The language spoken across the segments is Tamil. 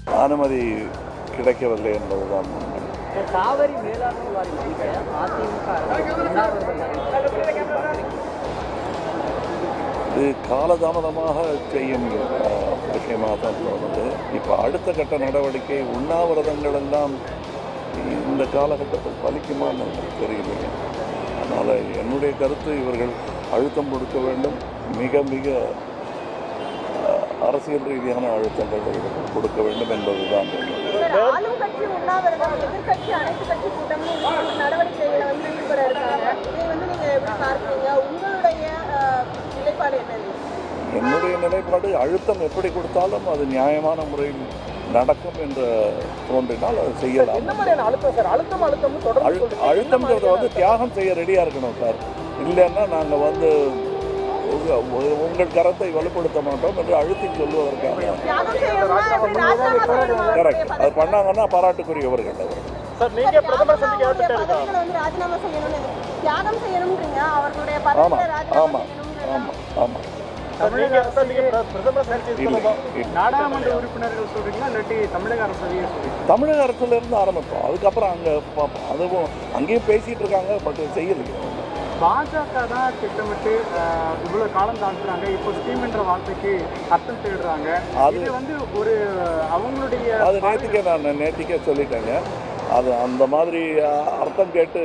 அனுமதி கிடைக்கவில்லை என்பதுதான் உண்மை காவிரி மேலாண்மை வாரியம் அமைக்க அதிமுக அரசு உண்ணாவிரதம் இது காலதாமதமாக செய்யும் அஹ், விஷயமாக தான் தோணுது இப்போ அடுத்த கட்ட நடவடிக்கை உண்ணாவிரதங்கள் எல்லாம் இந்த காலகட்டத்தில் பலிக்குமான்னு எனக்கு தெரியலைங்க அதனால் என்னுடைய கருத்து இவர்கள் அழுத்தம் கொடுக்க வேண்டும் மிக மிக அஹ், அரசியல் ரீதியான அழுத்தங்கள் இவர்கள் கொடுக்க வேண்டும் என்பதுதான் என்னுடைய சார், ஆளும் கட்சி உண்ணாவிரதம் எதிர்க்கட்சி அனைத்து கட்சி கூட்டமும் இந்த நடவடிக்கைகளை வந்து ஈடுபட இருக்காங்க இதை வந்து நீங்க எப்படி பார்க்குறீங்க உங்களுடைய அஹ், நிலைப்பாடு என்னது என்னுடைய நிலைப்பாடு அழுத்தம் எப்படி கொடுத்தாலும் அது நியாயமான முறையில் நடக்கும் என்று தோன்றினால் அது செய்யலாம் என்ன மாதிரியான அழுத்தம் சார் அழுத்தம் அழுத்தம்னு தொடர்ந்து அழு சொல்றீங்க. அழுத்தம்ங்கிறத வந்து தியாகம் செய்ய ரெடியாக இருக்கணும் சார் இல்லைன்னா நாங்கள் வந்து உங்க- உ- உங்கள் கரத்தை வலுப்படுத்த மாட்டோம் என்று அழுத்தி சொல்வதற்காக தியாகம் செய்யணுமா எப்படி ராஜினாமா செய்யணுமா கரெக்ட் அது பண்ணாங்கன்னா பாராட்டுக்குரியவர்கள் அவர் சார் நீங்க பிரதமர் சந்திக்க அவருடைய ஏற்பட்டு இருக்கா பதவிகளை வந்து ராஜினாமா செய்யணும்னு தியாகம் செய்யணும்ன்றீங்க அவர்களுடைய ஆமாம் பதவிகளை ராஜினாமா ஆமாம் செய்யணும்ன்றீங்க ஆமாம் ஆமாம் சார் நீங்க சார் நீங்க பிர- பிரதமர் சந்திக்க இல்லை இருக்கணுமா? இல்லை. நாடாளுமன்ற உறுப்பினர்கள் சொல்றீங்களா இல்லாட்டி தமிழக அரசு சொல்றீங்க தமிழக அரசுலேருந்து ஆரம்பிப்போம் அதுக்கப்புறம் அங்கே பார்ப்போம் அதுவும் அங்கேயும் பேசிகிட்டு இருக்காங்க பட் செய்யலைங்க பாஜக தான் திட்டமிட்டு அஹ், இவ்வளவு காலம் தாழ்த்துறாங்க இப்போ ஸ்கீம் என்ற வார்த்தைக்கு அர்த்தம் தேடுறாங்க அது- இது வந்து ஒரு அவங்களுடைய அது நேற்றுக்கே நான் நேற்றுக்கே சொல்லிட்டேங்க அது அந்த மாதிரி அஹ், அர்த்தம் கேட்டு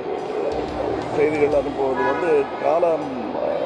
செய்திகள் அனுப்புவது வந்து காலம் அஹ்,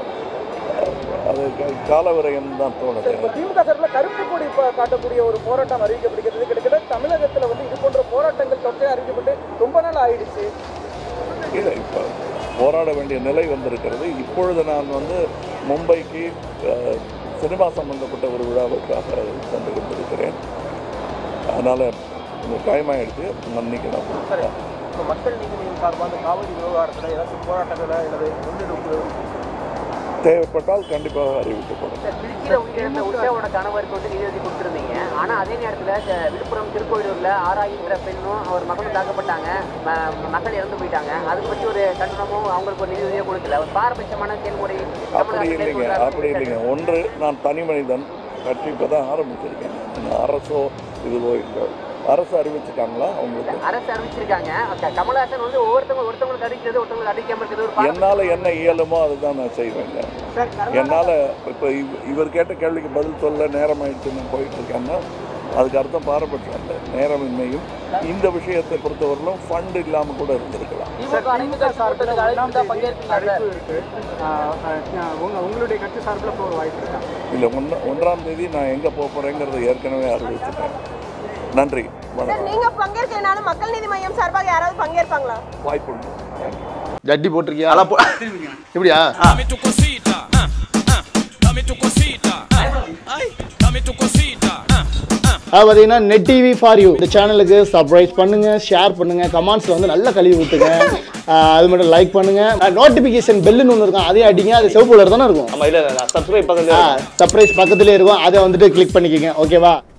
அது க- காலவிரயம் தான் தோணுது இப்ப திமுக சார்பில் கருப்பு கொடி ப- காட்டக்கூடிய ஒரு போராட்டம் அறிவிக்கப்படுகிறது கிட்டத்தட்ட தமிழகத்துல வந்து இது போன்ற போராட்டங்கள் தொடர்ந்து அறிவிக்கப்பட்டு ரொம்ப நாள் ஆயிடுச்சு இல்லை இப்போ போராட வேண்டிய நிலை வந்திருக்கிறது இப்பொழுது நான் வந்து மும்பைக்கு அஹ், சினிமா சம்பந்தப்பட்ட ஒரு விழாவுக்காக சென்று கொண்டிருக்கிறேன் அதனால் டைம் ஆகிடுச்சு மன்னிக்கணும் இப்போ மக்கள் நீதிமன்றம் சார்பாக அந்த காவிரி விவகாரத்தில் ஏதாச்சும் போராட்டங்களை அல்லது முன்னெடுப்பு தேவைப்பட்டால் கண்டிப்பாக அறிவிக்கப்படும் திருச்சியில உயிரிழந்த உஷாவோட கணவருக்கு வந்து நீதி கொடுத்துருந்தீங்க ஆனா அதே நேரத்துல த- விழுப்புரம் திருக்கோயிலூர்ல ஆராயின்ற பெண்ணும் அவர் மகளும் தாக்கப்பட்டாங்க ம- மக்கள் இறந்து போயிட்டாங்க அதை பற்றி ஒரு கண்டனமும் அவங்களுக்கு ஒரு நிதியுதவியோ கொடுக்கல ஒரு பாரபட்சமான செயல்முறை தமிழக அப்படி அரசு இல்லைங்க மேற்கொள்றாங்க. அப்படி இல்லைங்க ஒன்று நான் தனி மனிதன் கட்சி இப்போ தான் ஆரம்பிச்சிருக்கேன் இன்னும் அரசோ இதுவோ இல்லை அரசு அறிவிச்சிட்டாங்களா அவங்களுக்கு அரசு அறிவிச்சிருக்காங்க க- கமலஹாசன் வந்து ஒவ்வொருத்தவங்க ஒருத்தவங்களுக்கு அறிவிக்கிறது ஒருத்தவங்களுக்கு அறிவிக்காம இருக்கிறது ஒரு பாரபட்சம். என்னால் என்ன இயலுமோ அதுதான் நான் செய்வேங்க என்னால் இப்போ இவ் இவர் கேட்ட கேள்விக்கு பதில் சொல்ல நேரம் ஆயிடுச்சு நான் போயிட்டு இருக்கேன்னா அதுக்கு அர்த்தம் பாரபட்சம் இல்லை நேரமின்மையும் இந்த விஷயத்தை பொறுத்தவரையிலும் ஃபண்ட் இல்லாமல் கூட இருந்திருக்கலாம் திமுக அனைத்து கட்சி கூட்டத்துக்கு அழைப்பு தான் பங்கேற்கீங்களா சார்? அழைப்பு இருக்கு அஹ், அஹ், உங்க உங்களுடைய கட்சி சார்பில் இப்போ ஒரு வாய்ப்பு இருக்கா இல்லை ஒன்று ஒன்றாம் தேதி நான் எங்கே போக போகிறேங்கிறத ஏற்கனவே அறிவிச்சிட்டேன் நன்றி சார் வணக்கம் நீங்க பங்கேற்கிறனால மக்கள் நீதி மையம் சார்பாக யாராவது பங்கேற்பாங்களா வாய்ப்பு உண்டு தேங்க்யூ ஜட்டி போட்டிருக்கியா அதெல்லாம் போ இப்படியா Dame tu cosita, ah, ah, dame tu cosita, ah, ay, dame tu cosita, ah, ah. அது பார்த்தீங்கன்னா நெட் டிவி ஃபார் யூ இந்த சேனலுக்கு சப்ஸ்கிரைப் பண்ணுங்க ஷேர் பண்ணுங்க கமெண்ட்ஸ்ல வந்து நல்ல கழுவி ஊத்துங்க ஆஹ் அது மட்டும் லைக் பண்ணுங்க நோட்டிபிகேஷன் பெல்லுன்னு ஒன்று இருக்கும் அதையும் அடிங்க அது சிவப்பு கலர் தானே இருக்கும் ஆமா இல்ல சப்ஸ்கிரைப் பக்கத்துல சர்ப்ரைஸ் பக்கத்துலேயே இருக்கும் அதை வந்துட்டு கிளிக் பண்ணிக்கோங்க ஓகேவா